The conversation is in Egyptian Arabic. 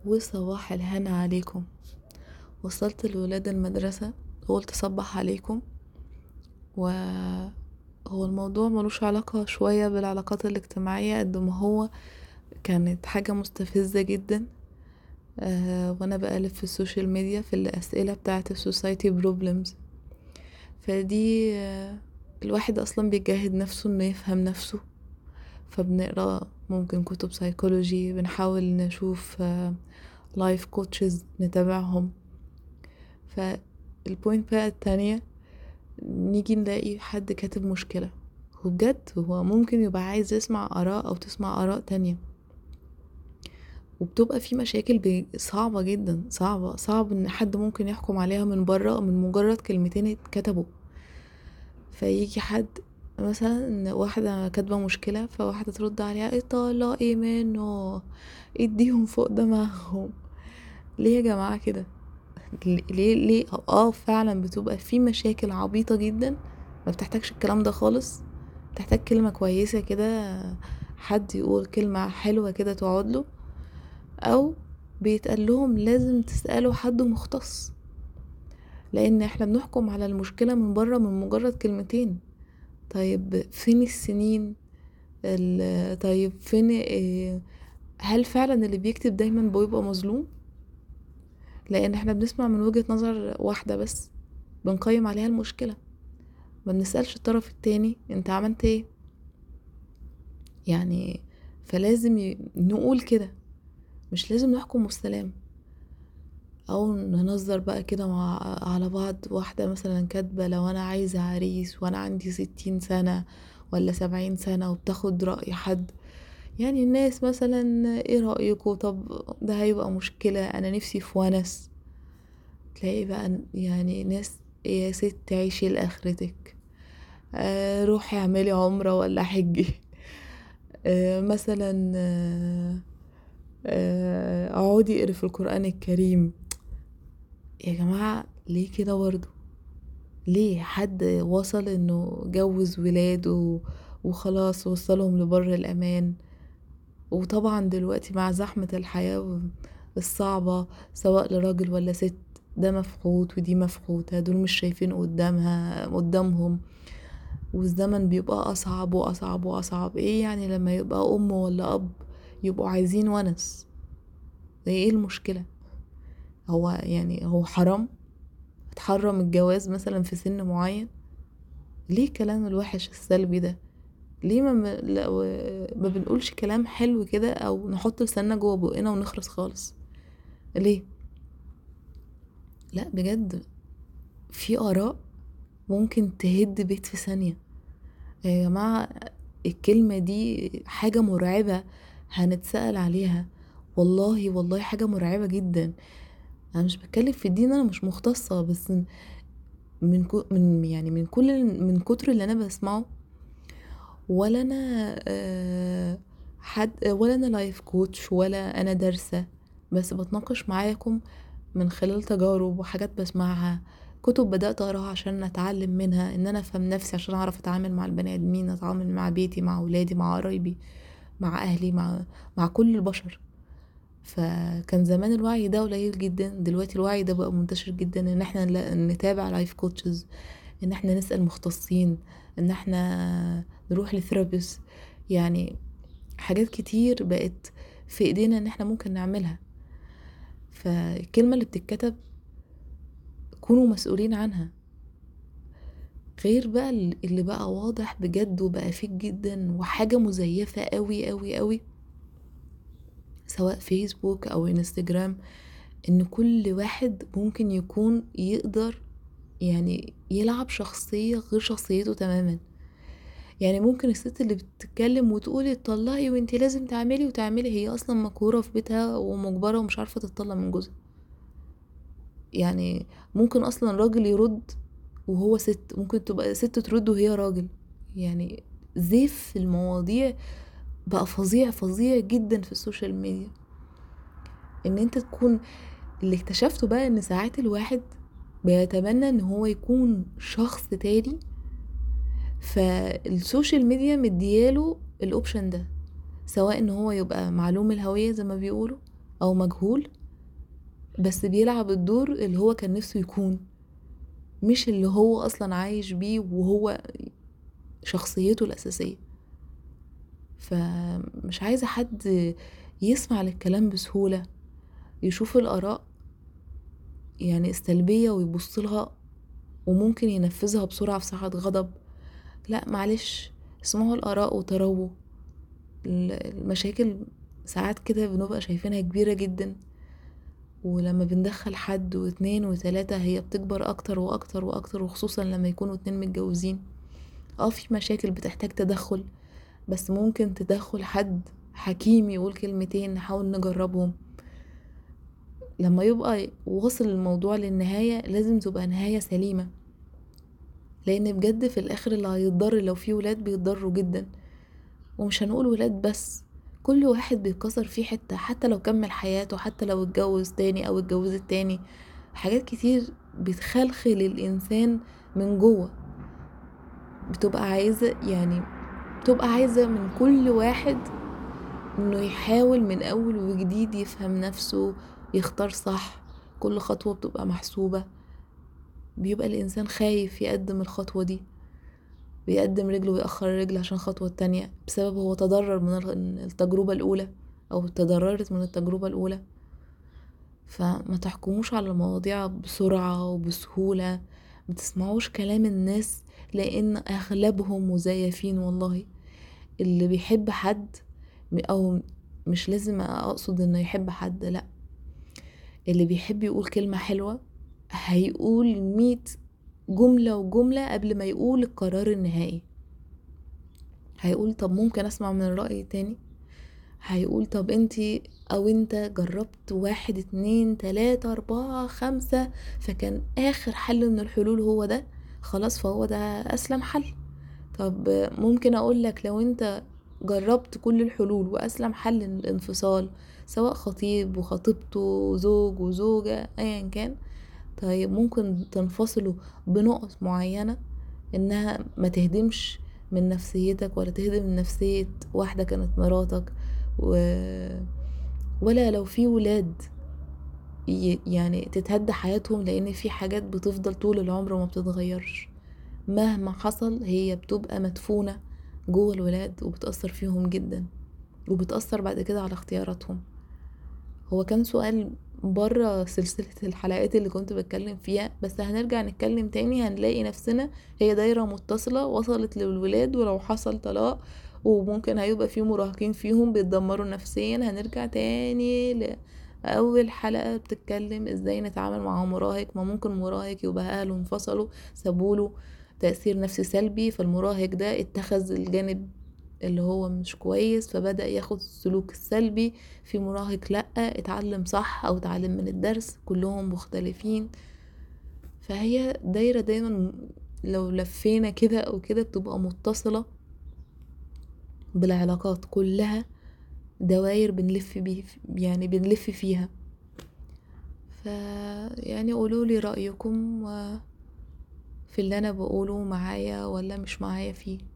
وصباح الهنا عليكم وصلت الولاد المدرسة وقلت أصبح عليكم وهو الموضوع ملوش علاقة شوية بالعلاقات الاجتماعية قد ما هو كانت حاجة مستفزة جدا آه، وانا بقلب في السوشيال ميديا في الأسئلة بتاعة السوسايتي بروبلمز فدي آه، الواحد أصلا بيجاهد نفسه انه يفهم نفسه فبنقرا ممكن كتب سايكولوجي بنحاول نشوف لايف كوتشز نتابعهم فالبوينت بقى التانية نيجي نلاقي حد كاتب مشكلة وبجد هو ممكن يبقى عايز يسمع آراء أو تسمع آراء تانية وبتبقى في مشاكل صعبة جدا صعبة صعب ان حد ممكن يحكم عليها من بره من مجرد كلمتين اتكتبوا فيجي حد مثلا واحدة كاتبة مشكلة فواحدة ترد عليها اطلقي منه اديهم فوق دماغهم ليه يا جماعة كده ليه ليه اه فعلا بتبقى في مشاكل عبيطة جدا ما بتحتاجش الكلام ده خالص بتحتاج كلمة كويسة كده حد يقول كلمة حلوة كده تقعد له او بيتقال لهم لازم تسألوا حد مختص لان احنا بنحكم على المشكلة من بره من مجرد كلمتين طيب فين السنين طيب فين آه، هل فعلا اللي بيكتب دايما بيبقى مظلوم لان احنا بنسمع من وجهة نظر واحدة بس بنقيم عليها المشكلة ما بنسألش الطرف التاني انت عملت ايه يعني فلازم نقول كده مش لازم نحكم بالسلام او ننظر بقى كده مع على بعض واحدة مثلا كاتبة لو انا عايزة عريس وانا عندي ستين سنة ولا سبعين سنة وبتاخد رأي حد يعني الناس مثلا ايه رأيكم طب ده هيبقى مشكلة انا نفسي في ونس تلاقي بقى يعني ناس يا ست عيشي لاخرتك آه روحي اعملي عمرة ولا حجي آه مثلا آه آه، اقعدي اقري في القرآن الكريم يا جماعة ليه كده برضه ليه حد وصل انه جوز ولاده وخلاص وصلهم لبر الامان وطبعا دلوقتي مع زحمة الحياة الصعبة سواء لراجل ولا ست ده مفقود ودي مفقودة دول مش شايفين قدامها قدامهم والزمن بيبقى أصعب وأصعب وأصعب ايه يعني لما يبقى أم ولا أب يبقوا عايزين ونس ايه المشكلة هو يعني هو حرام اتحرم الجواز مثلا في سن معين ليه الكلام الوحش السلبي ده ليه ما, ما بنقولش كلام حلو كده او نحط لساننا جوه بقنا ونخلص خالص ليه لا بجد في اراء ممكن تهد بيت في ثانيه يا جماعه الكلمه دي حاجه مرعبه هنتسأل عليها والله والله حاجة مرعبة جدا انا مش بتكلم في الدين انا مش مختصة بس من من يعني من كل من كتر اللي انا بسمعه ولا انا آه، حد ولا انا لايف كوتش ولا انا دارسة بس بتناقش معاكم من خلال تجارب وحاجات بسمعها كتب بدأت أقراها عشان أتعلم منها إن أنا أفهم نفسي عشان أعرف أتعامل مع البني آدمين أتعامل مع بيتي مع أولادي مع قرايبي مع اهلي مع مع كل البشر فكان زمان الوعي ده قليل جدا دلوقتي الوعي ده بقى منتشر جدا ان احنا نتابع لايف كوتشز ان احنا نسال مختصين ان احنا نروح لثيرابيست يعني حاجات كتير بقت في ايدينا ان احنا ممكن نعملها فالكلمه اللي بتتكتب كونوا مسؤولين عنها غير بقى اللي بقى واضح بجد وبقى فيك جدا وحاجة مزيفة قوي قوي قوي سواء فيسبوك او انستجرام ان كل واحد ممكن يكون يقدر يعني يلعب شخصية غير شخصيته تماما يعني ممكن الست اللي بتتكلم وتقول اتطلقي وانتي لازم تعملي وتعملي هي اصلا مكورة في بيتها ومجبرة ومش عارفة تتطلق من جوزها يعني ممكن اصلا راجل يرد وهو ست ممكن تبقى ست ترد وهي راجل يعني زيف المواضيع بقى فظيع فظيع جدا في السوشيال ميديا ان انت تكون اللي اكتشفته بقى ان ساعات الواحد بيتمنى ان هو يكون شخص تاني فالسوشيال ميديا مدياله الاوبشن ده سواء ان هو يبقى معلوم الهوية زي ما بيقولوا او مجهول بس بيلعب الدور اللي هو كان نفسه يكون مش اللي هو اصلا عايش بيه وهو شخصيته الاساسيه فمش عايزه حد يسمع للكلام بسهوله يشوف الاراء يعني السلبيه ويبص لها وممكن ينفذها بسرعه في ساعه غضب لا معلش اسمعوا الاراء وترووا المشاكل ساعات كده بنبقى شايفينها كبيره جدا ولما بندخل حد واتنين وتلاتة هي بتكبر اكتر واكتر واكتر وخصوصا لما يكونوا اتنين متجوزين اه في مشاكل بتحتاج تدخل بس ممكن تدخل حد حكيم يقول كلمتين نحاول نجربهم لما يبقى واصل الموضوع للنهاية لازم تبقى نهاية سليمة لان بجد في الاخر اللي هيتضر لو في ولاد بيتضروا جدا ومش هنقول ولاد بس كل واحد بيتكسر فيه حتة حتى لو كمل حياته حتى لو اتجوز تاني او اتجوزت تاني حاجات كتير بتخلخل الانسان من جوه بتبقى عايزة يعني بتبقى عايزة من كل واحد انه يحاول من اول وجديد يفهم نفسه يختار صح كل خطوة بتبقى محسوبة بيبقى الانسان خايف يقدم الخطوة دي بيقدم رجله ويأخر الرجل عشان خطوة تانية بسبب هو تضرر من التجربة الأولى أو تضررت من التجربة الأولى فما تحكموش على المواضيع بسرعة وبسهولة ما تسمعوش كلام الناس لأن أغلبهم مزيفين والله اللي بيحب حد أو مش لازم أقصد إنه يحب حد لأ اللي بيحب يقول كلمة حلوة هيقول ميت جملة وجملة قبل ما يقول القرار النهائي هيقول طب ممكن اسمع من الرأي تاني هيقول طب انتي او انت جربت واحد اتنين تلاتة اربعة خمسة فكان اخر حل من الحلول هو ده خلاص فهو ده اسلم حل طب ممكن اقول لك لو انت جربت كل الحلول واسلم حل الانفصال سواء خطيب وخطيبته زوج وزوجة ايا كان طيب ممكن تنفصلوا بنقط معينة انها ما تهدمش من نفسيتك ولا تهدم من نفسية واحدة كانت مراتك و... ولا لو في ولاد يعني تتهد حياتهم لان في حاجات بتفضل طول العمر وما بتتغيرش مهما حصل هي بتبقى مدفونة جوه الولاد وبتأثر فيهم جدا وبتأثر بعد كده على اختياراتهم هو كان سؤال بره سلسلة الحلقات اللي كنت بتكلم فيها بس هنرجع نتكلم تاني هنلاقي نفسنا هي دايرة متصلة وصلت للولاد ولو حصل طلاق وممكن هيبقى في مراهقين فيهم بيتدمروا نفسيا هنرجع تاني لأول حلقة بتتكلم ازاي نتعامل مع مراهق ما ممكن مراهق يبقى اهله انفصلوا سابوله تأثير نفسي سلبي فالمراهق ده اتخذ الجانب اللي هو مش كويس فبدأ ياخد السلوك السلبي في مراهق لأ اتعلم صح أو اتعلم من الدرس كلهم مختلفين فهي دايرة دايما لو لفينا كده أو كده بتبقى متصلة بالعلاقات كلها دواير بنلف بيه يعني بنلف فيها ف يعني قولولي رأيكم في اللي أنا بقوله معايا ولا مش معايا فيه